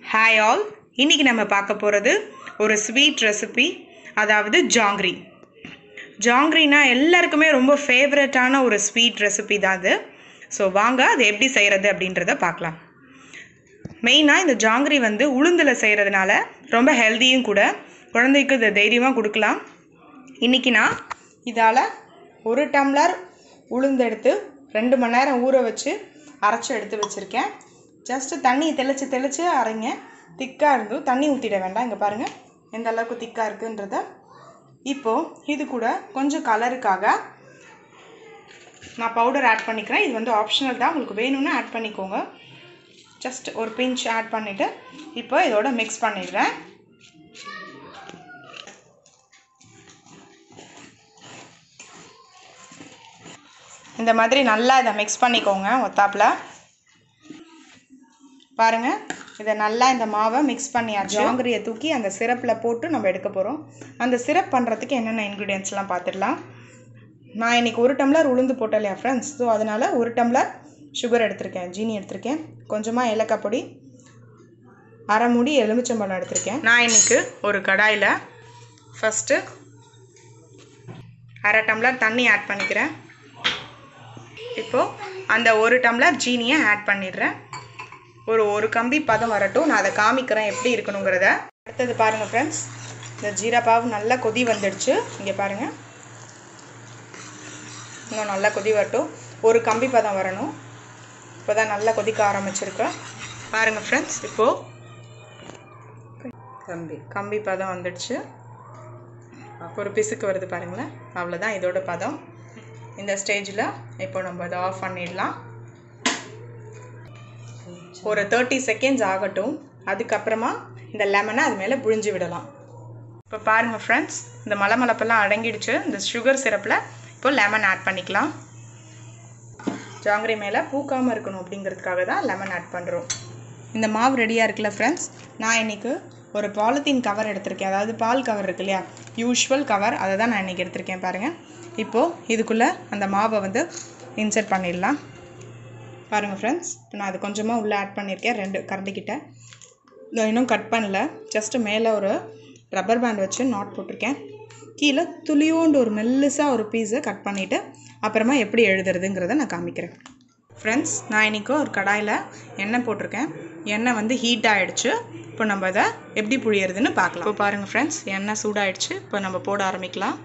hi all இன்றைக்கி நம்ம பார்க்க போகிறது ஒரு ஸ்வீட் ரெசிபி அதாவது ஜாங்கிரி ஜாங்கிரினா எல்லாருக்குமே ரொம்ப ஃபேவரட்டான ஒரு ஸ்வீட் ரெசிபி தான் அது ஸோ வாங்க அது எப்படி செய்கிறது அப்படின்றத பார்க்கலாம் மெயினாக இந்த ஜாங்கிரி வந்து உளுந்தில் செய்கிறதுனால ரொம்ப ஹெல்த்தியும் கூட குழந்தைக்கு இதை தைரியமாக கொடுக்கலாம் இன்றைக்கி நான் இதால் ஒரு டம்ளர் உளுந்து எடுத்து ரெண்டு மணி நேரம் ஊற வச்சு அரைச்சி எடுத்து வச்சுருக்கேன் ஜஸ்ட்டு தண்ணி தெளித்து தெளித்து அரைங்க திக்காக இருந்தும் தண்ணி ஊற்றிட வேண்டாம் இங்கே பாருங்கள் எந்த அளவுக்கு திக்காக இருக்குன்றத இப்போது இது கூட கொஞ்சம் கலருக்காக நான் பவுடர் ஆட் பண்ணிக்கிறேன் இது வந்து ஆப்ஷனல் தான் உங்களுக்கு வேணும்னா ஆட் பண்ணிக்கோங்க ஜஸ்ட் ஒரு பிஞ்ச் ஆட் பண்ணிவிட்டு இப்போ இதோட மிக்ஸ் பண்ணிடுறேன் இந்த மாதிரி நல்லா இதை மிக்ஸ் பண்ணிக்கோங்க ஒத்தாப்பில் பாருங்கள் இதை நல்லா இந்த மாவை மிக்ஸ் பண்ணியாச்சு ஜாங்கிரியை தூக்கி அந்த சிரப்பில் போட்டு நம்ம எடுக்க போகிறோம் அந்த சிரப் பண்ணுறதுக்கு என்னென்ன இன்க்ரீடியன்ஸ்லாம் பார்த்துடலாம் நான் இன்றைக்கி ஒரு டம்ளர் உளுந்து போட்டேன் இல்லையா ஃப்ரெண்ட்ஸ் ஸோ அதனால் ஒரு டம்ளர் சுகர் எடுத்திருக்கேன் ஜீனி எடுத்திருக்கேன் கொஞ்சமாக ஏலக்காய் பொடி அரை மூடி எலுமிச்சம்பழம் எடுத்திருக்கேன் நான் இன்றைக்கி ஒரு கடாயில் ஃபஸ்ட்டு அரை டம்ளர் தண்ணி ஆட் பண்ணிக்கிறேன் இப்போது அந்த ஒரு டம்ளர் ஜீனியை ஆட் பண்ணிடுறேன் ஒரு ஒரு கம்பி பதம் வரட்டும் நான் அதை காமிக்கிறேன் எப்படி இருக்கணுங்கிறத அடுத்தது பாருங்கள் ஃப்ரெண்ட்ஸ் இந்த ஜீரா பாவு நல்லா கொதி வந்துடுச்சு இங்கே பாருங்கள் இன்னும் நல்லா கொதி வரட்டும் ஒரு கம்பி பதம் வரணும் இப்போ தான் நல்லா கொதிக்க ஆரம்பிச்சிருக்கு பாருங்கள் ஃப்ரெண்ட்ஸ் இப்போது கம்பி கம்பி பதம் வந்துடுச்சு ஒரு பிசுக்கு வருது பாருங்களேன் அவ்வளோதான் இதோட பதம் இந்த ஸ்டேஜில் இப்போ நம்ம இதை ஆஃப் பண்ணிடலாம் ஒரு தேர்ட்டி செகண்ட்ஸ் ஆகட்டும் அதுக்கப்புறமா இந்த லெமனை அது மேலே புழிஞ்சு விடலாம் இப்போ பாருங்கள் ஃப்ரெண்ட்ஸ் இந்த மலமலப்பெல்லாம் அடங்கிடுச்சு இந்த சுகர் சிரப்பில் இப்போ லெமன் ஆட் பண்ணிக்கலாம் ஜாங்கிரி மேலே பூக்காமல் இருக்கணும் அப்படிங்கிறதுக்காக தான் லெமன் ஆட் பண்ணுறோம் இந்த மாவு ரெடியாக இருக்குல்ல ஃப்ரெண்ட்ஸ் நான் இன்றைக்கி ஒரு பாலித்தீன் கவர் எடுத்திருக்கேன் அதாவது பால் கவர் இருக்கு இல்லையா யூஷுவல் கவர் அதை தான் நான் இன்றைக்கி எடுத்திருக்கேன் பாருங்கள் இப்போது இதுக்குள்ளே அந்த மாவை வந்து இன்சர்ட் பண்ணிடலாம் பாருங்கள் ஃப்ரெண்ட்ஸ் இப்போ நான் அது கொஞ்சமாக உள்ளே ஆட் பண்ணியிருக்கேன் ரெண்டு கரண்டிக்கிட்ட இதோ இன்னும் கட் பண்ணல ஜஸ்ட்டு மேலே ஒரு ரப்பர் பேண்ட் வச்சு நாட் போட்டிருக்கேன் கீழே துளியோண்டு ஒரு மெல்லுசாக ஒரு பீஸை கட் பண்ணிவிட்டு அப்புறமா எப்படி எழுதுறதுங்கிறத நான் காமிக்கிறேன் ஃப்ரெண்ட்ஸ் நான் இன்றைக்கி ஒரு கடாயில் எண்ணெய் போட்டிருக்கேன் எண்ணெய் வந்து ஹீட் ஆகிடுச்சு இப்போ நம்ம அதை எப்படி புழியறதுன்னு பார்க்கலாம் இப்போ பாருங்கள் ஃப்ரெண்ட்ஸ் எண்ணெய் சூடாயிடுச்சு இப்போ நம்ம போட ஆரம்பிக்கலாம்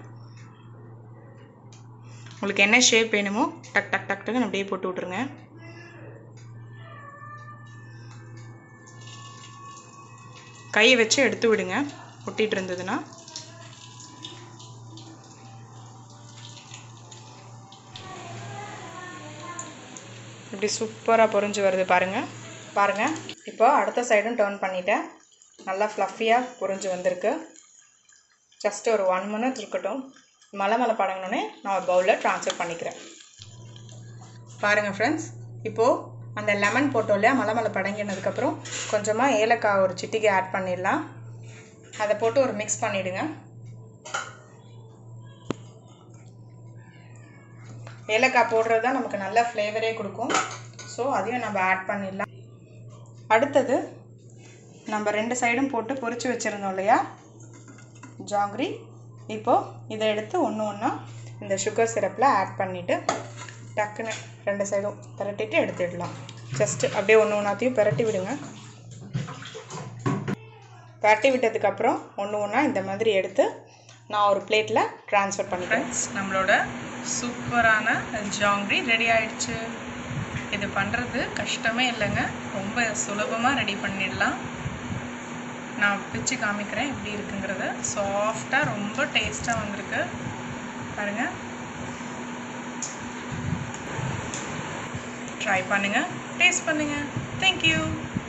உங்களுக்கு என்ன ஷேப் வேணுமோ டக் டக் டக் டக்குன்னு அப்படியே போட்டு விட்ருங்க கையை வச்சு எடுத்து விடுங்க ஒட்டிகிட்டு இருந்ததுன்னா இப்படி சூப்பராக பொறிஞ்சு வருது பாருங்கள் பாருங்கள் இப்போ அடுத்த சைடும் டேர்ன் பண்ணிட்டேன் நல்லா ஃப்ளஃபியாக பொறிஞ்சு வந்திருக்கு ஜஸ்ட் ஒரு ஒன் மினிட் இருக்கட்டும் மலை மலை படங்கினோடனே நான் ஒரு பவுலில் ட்ரான்ஸ்ஃபர் பண்ணிக்கிறேன் பாருங்கள் ஃப்ரெண்ட்ஸ் இப்போது அந்த லெமன் போட்டோம் இல்லையா மலை மலை படங்கினதுக்கப்புறம் கொஞ்சமாக ஏலக்காய் ஒரு சிட்டிகை ஆட் பண்ணிடலாம் அதை போட்டு ஒரு மிக்ஸ் பண்ணிவிடுங்க ஏலக்காய் போடுறது தான் நமக்கு நல்ல ஃப்ளேவரே கொடுக்கும் ஸோ அதையும் நம்ம ஆட் பண்ணிடலாம் அடுத்தது நம்ம ரெண்டு சைடும் போட்டு பொரிச்சு வச்சுருந்தோம் இல்லையா ஜாங்கிரி இப்போது இதை எடுத்து ஒன்று ஒன்றா இந்த சுகர் சிரப்பில் ஆட் பண்ணிவிட்டு டக்குன்னு ரெண்டு சைடும் பிரட்டிட்டு எடுத்துடலாம் ஜஸ்ட்டு அப்படியே ஒன்று ஒன்றாத்தையும் பிரட்டி விடுங்க பிரட்டி விட்டதுக்கப்புறம் ஒன்று ஒன்றா இந்த மாதிரி எடுத்து நான் ஒரு பிளேட்டில் ட்ரான்ஸ்ஃபர் பண்ணிக்கிறேன் நம்மளோட சூப்பரான ஜாங்கிரி ரெடி ஆயிடுச்சு இது பண்ணுறது கஷ்டமே இல்லைங்க ரொம்ப சுலபமாக ரெடி பண்ணிடலாம் நான் பிச்சு காமிக்கிறேன் எப்படி இருக்குங்கிறத சாஃப்டாக ரொம்ப டேஸ்ட்டாக வந்திருக்கு பாருங்கள் ட்ரை பண்ணுங்கள் டேஸ்ட் பண்ணுங்கள் தேங்க்யூ